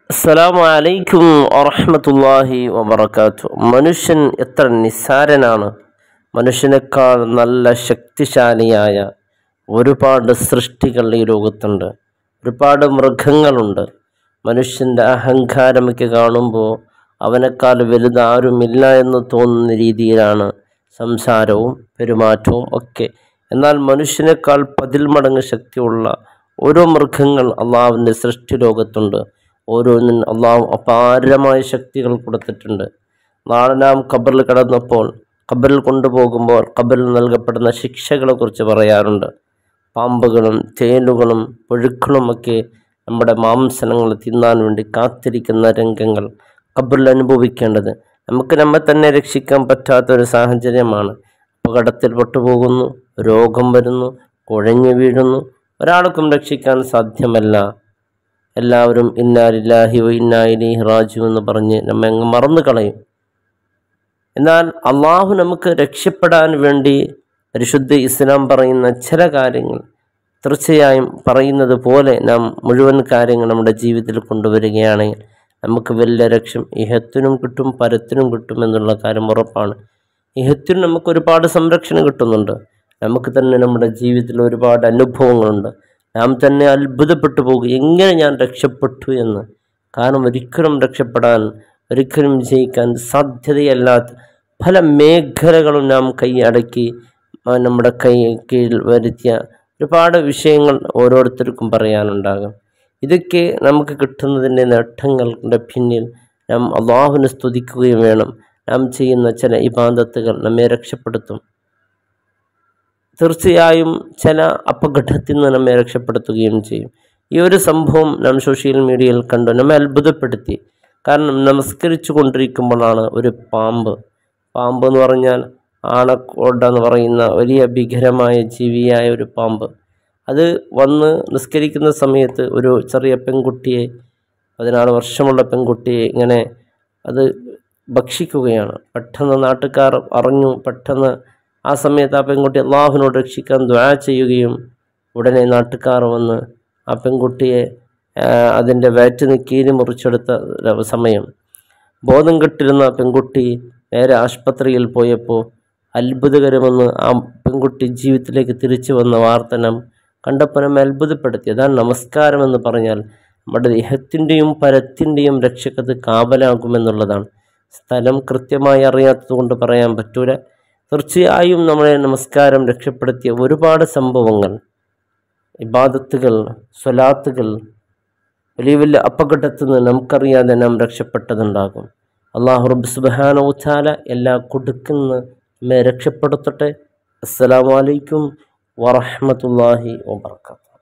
അസ്സലാമു അലൈക്കും വറഹ്മത്തുള്ളാഹി വബറകാത്തു മനുഷ്യൻ എത്ര നിസ്സാരനാണ് മനുഷ്യനേക്കാൾ നല്ല ശക്തിശാലിയായ ഒരുപാട് സൃഷ്ടികൾ ഈ ലോകത്തുണ്ട് ഒരുപാട് മൃഗങ്ങളുണ്ട് മനുഷ്യൻ്റെ അഹങ്കാരമൊക്കെ കാണുമ്പോൾ അവനേക്കാൾ വലുതാരുമില്ല എന്ന് തോന്നുന്ന രീതിയിലാണ് സംസാരവും പെരുമാറ്റവും ഒക്കെ എന്നാൽ മനുഷ്യനേക്കാൾ പതിൽ മടങ്ങ് ശക്തിയുള്ള ഓരോ മൃഗങ്ങൾ അള്ളാഹുവിൻ്റെ സൃഷ്ടി ലോകത്തുണ്ട് ഓരോന്നിനും അള്ളാഹു അപാരമായ ശക്തികൾ കൊടുത്തിട്ടുണ്ട് നാളെ നാം ഖബറിൽ കിടന്നപ്പോൾ ഖബറിൽ കൊണ്ടുപോകുമ്പോൾ ഖബറിൽ നൽകപ്പെടുന്ന ശിക്ഷകളെക്കുറിച്ച് പറയാറുണ്ട് പാമ്പുകളും തേനുകളും പുഴുക്കളുമൊക്കെ നമ്മുടെ മാംസനങ്ങൾ തിന്നാൻ വേണ്ടി കാത്തിരിക്കുന്ന രംഗങ്ങൾ ഖബറിൽ അനുഭവിക്കേണ്ടത് നമുക്ക് നമ്മെ തന്നെ രക്ഷിക്കാൻ പറ്റാത്ത ഒരു സാഹചര്യമാണ് അപകടത്തിൽ പെട്ടുപോകുന്നു രോഗം വരുന്നു കുഴഞ്ഞു വീഴുന്നു ഒരാൾക്കും രക്ഷിക്കാൻ സാധ്യമല്ല എല്ലാവരും ഇന്നാലില്ലാഹി വ ഇന്നാ ഇലൈഹി റാജു എന്ന് പറഞ്ഞ് നമ്മെ അങ്ങ് മറന്നു കളയും എന്നാൽ അള്ളാഹു നമുക്ക് രക്ഷപ്പെടാൻ വേണ്ടി പരിശുദ്ധ ഇസ്ലാം പറയുന്ന ചില കാര്യങ്ങൾ തീർച്ചയായും പറയുന്നത് പോലെ നാം മുഴുവൻ കാര്യങ്ങൾ നമ്മുടെ ജീവിതത്തിൽ കൊണ്ടുവരികയാണെങ്കിൽ നമുക്ക് വലിയ രക്ഷം ഇഹത്തിനും കിട്ടും പരത്തിനും കിട്ടും എന്നുള്ള കാര്യം ഉറപ്പാണ് ഇഹത്തിനും നമുക്ക് ഒരുപാട് സംരക്ഷണം കിട്ടുന്നുണ്ട് നമുക്ക് തന്നെ നമ്മുടെ ജീവിതത്തിൽ ഒരുപാട് അനുഭവങ്ങളുണ്ട് നാം തന്നെ അത്ഭുതപ്പെട്ടു പോകും എങ്ങനെ ഞാൻ രക്ഷപ്പെട്ടു എന്ന് കാരണം ഒരിക്കലും രക്ഷപ്പെടാൻ ഒരിക്കലും വിജയിക്കാൻ സാധ്യതയല്ലാത്ത പല മേഖലകളും നാം കൈയടക്കി ആ, നമ്മുടെ കൈ കീഴിൽ വരുത്തിയ ഒരുപാട് വിഷയങ്ങൾ ഓരോരുത്തർക്കും പറയാനുണ്ടാകും ഇതൊക്കെ നമുക്ക് കിട്ടുന്നതിൻ്റെ നേട്ടങ്ങളുടെ പിന്നിൽ നാം അള്ളാഹുവിനെ സ്തുതിക്കുകയും വേണം നാം ചെയ്യുന്ന ചില ഇബാദത്തുകൾ നമ്മെ രക്ഷപ്പെടുത്തും തീർച്ചയായും ചില അപകടത്തിൽ നിന്ന് നമ്മെ രക്ഷപ്പെടുത്തുകയും ചെയ്യും ഈ ഒരു സംഭവം നാം സോഷ്യൽ മീഡിയയിൽ കണ്ടു നമ്മെ അത്ഭുതപ്പെടുത്തി കാരണം നമസ്കരിച്ചു കൊണ്ടിരിക്കുമ്പോഴാണ് ഒരു പാമ്പ് പാമ്പ് എന്ന് പറഞ്ഞാൽ ആണക്കോട്ട എന്ന് പറയുന്ന വലിയ ഭീകരമായ ജീവിയായ ഒരു പാമ്പ് അത് വന്ന് നിസ്കരിക്കുന്ന സമയത്ത് ഒരു ചെറിയ പെൺകുട്ടിയെ പതിനാറ് വർഷമുള്ള പെൺകുട്ടിയെ ഇങ്ങനെ അത് ഭക്ഷിക്കുകയാണ് പെട്ടെന്ന് നാട്ടുകാർ അറിഞ്ഞു പെട്ടെന്ന് ആ സമയത്ത് ആ പെൺകുട്ടി അള്ളാഹുവിനോട് രക്ഷിക്കാൻ ദ്വാ ചെയ്യുകയും ഉടനെ നാട്ടുകാർ വന്ന് ആ പെൺകുട്ടിയെ ആ, അതിൻ്റെ വയറ്റിന് കീരി മുറിച്ചെടുത്ത ഒരു സമയം ബോധം കെട്ടിരുന്ന പെൺകുട്ടി നേരെ ആശുപത്രിയിൽ പോയപ്പോൾ അത്ഭുതകരമെന്ന് ആ പെൺകുട്ടി ജീവിതത്തിലേക്ക് തിരിച്ചു വന്ന വാർത്ത നാം കണ്ടപ്പോൾ നമ്മെ അത്ഭുതപ്പെടുത്തി അതാണ് നമസ്കാരം എന്ന് പറഞ്ഞാൽ നമ്മുടെ ഇഹത്തിൻ്റെയും പരത്തിൻ്റെയും രക്ഷക്കത് കാവലാകുമെന്നുള്ളതാണ് സ്ഥലം കൃത്യമായി അറിയാത്തത് കൊണ്ട് പറയാൻ പറ്റൂല തീർച്ചയായും നമ്മളെ നമസ്കാരം രക്ഷപ്പെടുത്തിയ ഒരുപാട് സംഭവങ്ങൾ ഇബാദത്തുകൾ സ്വലാത്തുകൾ വലിയ വലിയ അപകടത്തിൽ നിന്ന് നമുക്കറിയാതെ നാം രക്ഷപ്പെട്ടതുണ്ടാകും അള്ളാഹു റബ്ബ് സുബ്ഹാനഹു വതആല എല്ലാ കൊടുക്കുന്ന നമ്മെ രക്ഷപ്പെടുത്തട്ടെ അസ്സലാമു അലൈക്കും വറഹ്മത്തുള്ളാഹി വബർക്കാത്തു